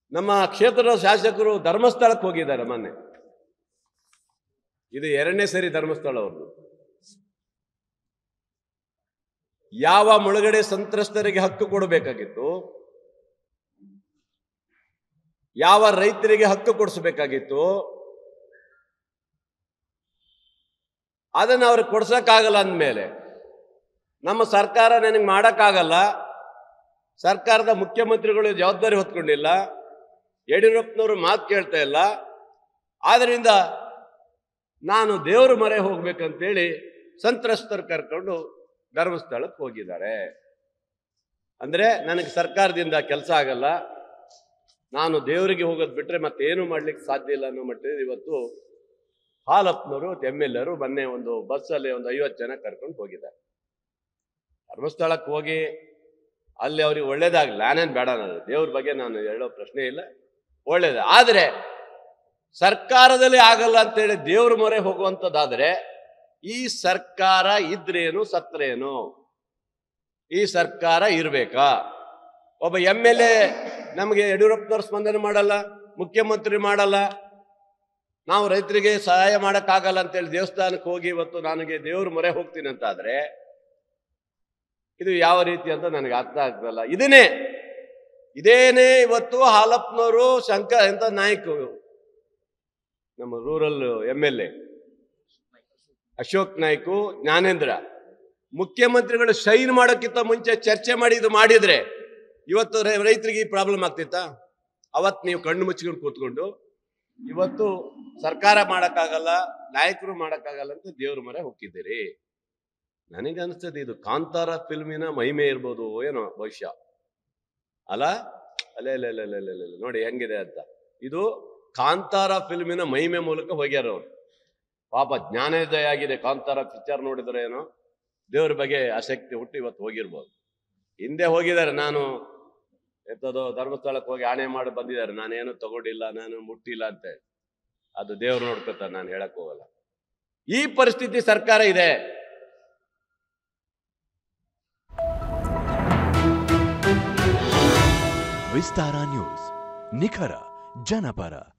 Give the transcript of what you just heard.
ನಮ್ಮ ಕ್ಷೇತ್ರದ ಶಾಸಕರು ಧರ್ಮಸ್ಥಳಕ್ಕೆ ಹೋಗಿದ್ದಾರೆ ಮೊನ್ನೆ ಇದು ಎರಡನೇ ಸರಿ ಧರ್ಮಸ್ಥಳ ಅವ್ರದ್ದು ಯಾವ ಮುಳುಗಡೆ ಸಂತ್ರಸ್ತರಿಗೆ ಹಕ್ಕು ಕೊಡಬೇಕಾಗಿತ್ತು ಯಾವ ರೈತರಿಗೆ ಹಕ್ಕು ಕೊಡಿಸಬೇಕಾಗಿತ್ತು ಅದನ್ನು ಅವ್ರಿಗೆ ಕೊಡ್ಸಕ್ಕಾಗಲ್ಲ ಅಂದಮೇಲೆ ನಮ್ಮ ಸರ್ಕಾರ ನನಗೆ ಮಾಡೋಕ್ಕಾಗಲ್ಲ ಸರ್ಕಾರದ ಮುಖ್ಯಮಂತ್ರಿಗಳು ಜವಾಬ್ದಾರಿ ಹೊತ್ಕೊಂಡಿಲ್ಲ ಯಡಿಯೂರಪ್ಪನವರು ಮಾತು ಕೇಳ್ತಾ ಇಲ್ಲ ಆದ್ರಿಂದ ನಾನು ದೇವ್ರ ಮರೆ ಹೋಗ್ಬೇಕಂತೇಳಿ ಸಂತ್ರಸ್ತರು ಕರ್ಕೊಂಡು ಧರ್ಮಸ್ಥಳಕ್ಕೆ ಹೋಗಿದ್ದಾರೆ ಅಂದ್ರೆ ನನಗೆ ಸರ್ಕಾರದಿಂದ ಕೆಲಸ ಆಗಲ್ಲ ನಾನು ದೇವರಿಗೆ ಹೋಗೋದು ಬಿಟ್ರೆ ಮತ್ತೇನು ಮಾಡ್ಲಿಕ್ಕೆ ಸಾಧ್ಯ ಇಲ್ಲ ಅನ್ನೋ ಮಟ್ಟಿಗೆ ಇವತ್ತು ಹಾಲಪ್ಪನವರು ಎಮ್ ಎಲ್ ಎರು ಮೊನ್ನೆ ಒಂದು ಬಸ್ಸಲ್ಲಿ ಒಂದು ಐವತ್ತು ಜನ ಕರ್ಕೊಂಡು ಹೋಗಿದ್ದಾರೆ ಧರ್ಮಸ್ಥಳಕ್ಕೆ ಹೋಗಿ ಅಲ್ಲಿ ಅವ್ರಿಗೆ ಒಳ್ಳೇದಾಗಲಿ ನಾನೇನು ಬೇಡ ನಾನು ದೇವ್ರ ಬಗ್ಗೆ ನಾನು ಹೇಳೋ ಪ್ರಶ್ನೆ ಇಲ್ಲ ಒಳ್ಳೇದು ಆದರೆ ಸರ್ಕಾರದಲ್ಲಿ ಆಗಲ್ಲ ಅಂತೇಳಿ ದೇವ್ರ ಮೊರೆ ಹೋಗುವಂಥದ್ದಾದ್ರೆ ಈ ಸರ್ಕಾರ ಇದ್ರೇನು ಸತ್ರೇನು ಈ ಸರ್ಕಾರ ಇರ್ಬೇಕಾ ಒಬ್ಬ ಎಮ್ ಎಲ್ ಎ ನಮಗೆ ಯಡಿಯೂರಪ್ಪನವ್ರು ಸ್ಪಂದನೆ ಮಾಡಲ್ಲ ಮುಖ್ಯಮಂತ್ರಿ ಮಾಡಲ್ಲ ನಾವು ರೈತರಿಗೆ ಸಹಾಯ ಮಾಡೋಕ್ಕಾಗಲ್ಲ ಅಂತೇಳಿ ದೇವಸ್ಥಾನಕ್ಕೆ ಹೋಗಿ ಇವತ್ತು ನನಗೆ ದೇವ್ರ ಮೊರೆ ಹೋಗ್ತೀನಿ ಅಂತ ಆದ್ರೆ ಇದು ಯಾವ ರೀತಿ ಅಂತ ನನಗೆ ಅರ್ಥ ಆಗ್ತಲ್ಲ ಇದನ್ನೇ ಇದೇನೇ ಇವತ್ತು ಹಾಲಪ್ಪನವರು ಶಂಕ ಎಂತ ನಾಯಕರು ನಮ್ಮ rural M L A Ashok Naik Jnanendra ಮುಖ್ಯಮಂತ್ರಿಗಳು ಶೈನ್ ಮಾಡೋಕ್ಕಿಂತ ಮುಂಚೆ ಚರ್ಚೆ ಮಾಡಿ ಇದು ಮಾಡಿದ್ರೆ ಇವತ್ತು ರೈ- ರೈತರಿಗೆ ಈ ಪ್ರಾಬ್ಲಮ್ ಆಗ್ತಿತ್ತಾ ಅವತ್ತು ನೀವು ಕಣ್ಣು ಮುಚ್ಕೊಂಡು ಕೂತ್ಕೊಂಡು ಇವತ್ತು ಸರ್ಕಾರ ಮಾಡೋಕ್ಕಾಗಲ್ಲ ನಾಯಕರು ಮಾಡೋಕ್ಕಾಗಲ್ಲ ಅಂತ ದೇವ್ರ ಮರೆ ಹೋಗಿದ್ದೀರಿ ನನಗೆ ಅನಿಸ್ತದೆ ಇದು ಕಾಂತಾರ ಫಿಲ್ಮಿನ ಮಹಿಮೆ ಇರ್ಬೋದು ಏನೋ ಬಹುಶಃ ಅಲ್ಲ ಅಲ್ಲೇ ಅಲ್ಲೇ ಅಲ್ಲೇ ಅಲ್ಲೇ ಅಲ್ಲೇ ಅಲ್ಲೇ ನೋಡಿ ಹೆಂಗಿದೆ ಅಂತ ಇದು ಕಾಂತಾರ ಫಿಲ್ಮಿನ ಮಹಿಮೆ ಮೂಲಕ ಹೋಗ್ಯಾರ ಅವ್ರು ಪಾಪ ಜ್ಞಾನೋದಯ ಆಗಿದೆ ಕಾಂತಾರ ಪಿಕ್ಚರ್ ನೋಡಿದ್ರೆ ಏನೋ ದೇವ್ರ ಬಗ್ಗೆ ಆಸಕ್ತಿ ಹುಟ್ಟು ಇವತ್ತು ಹೋಗಿರ್ಬೋದು ಹಿಂದೆ ಹೋಗಿದ್ದಾರೆ ನಾನು ಎಂಥದೋ ಧರ್ಮಸ್ಥಳಕ್ಕೆ ಹೋಗಿ ಆಣೆ ಮಾಡಿ ಬಂದಿದ್ದಾರೆ ನಾನೇನು ತಗೊಂಡಿಲ್ಲ ನಾನು ಮುಟ್ಟಿಲ್ಲ ಅಂತ ಹೇಳಿ. ಅದು ದೇವ್ರು ನೋಡ್ಕೊತಾರೆ ನಾನು ಹೇಳಕ್ ಹೋಗಲ್ಲ ಈ ಪರಿಸ್ಥಿತಿ ಸರ್ಕಾರ ಇದೆ ವಿಸ್ತಾರ ನ್ಯೂಸ್ ನಿಖರ ಜನಪರ